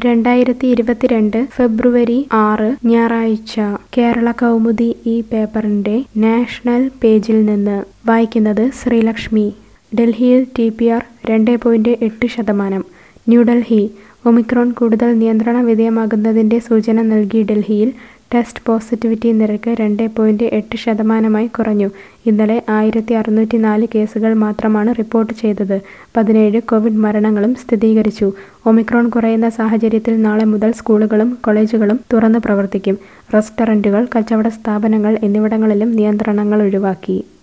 രണ്ടായിരത്തി ഇരുപത്തിരണ്ട് ഫെബ്രുവരി ആറ് ഞായറാഴ്ച കേരള കൗമുദി ഈ പേപ്പറിന്റെ നാഷണൽ പേജിൽ നിന്ന് വായിക്കുന്നത് ശ്രീലക്ഷ്മി ഡൽഹിയിൽ ടി പി ആർ രണ്ട് പോയിന്റ് എട്ട് ശതമാനം ന്യൂഡൽഹി ഒമിക്രോൺ കൂടുതൽ നിയന്ത്രണ വിധേയമാകുന്നതിന്റെ സൂചന നൽകി ഡൽഹിയിൽ ടെസ്റ്റ് പോസിറ്റിവിറ്റി നിരക്ക് രണ്ട് പോയിന്റ് എട്ട് ശതമാനമായി കുറഞ്ഞു ഇന്നലെ ആയിരത്തി അറുന്നൂറ്റി നാല് കേസുകൾ മാത്രമാണ് റിപ്പോർട്ട് ചെയ്തത് പതിനേഴ് കോവിഡ് മരണങ്ങളും സ്ഥിരീകരിച്ചു ഒമിക്രോൺ കുറയുന്ന സാഹചര്യത്തിൽ നാളെ മുതൽ സ്കൂളുകളും കോളേജുകളും തുറന്നു പ്രവർത്തിക്കും റെസ്റ്റോറന്റുകൾ കച്ചവട സ്ഥാപനങ്ങൾ എന്നിവിടങ്ങളിലും നിയന്ത്രണങ്ങൾ ഒഴിവാക്കി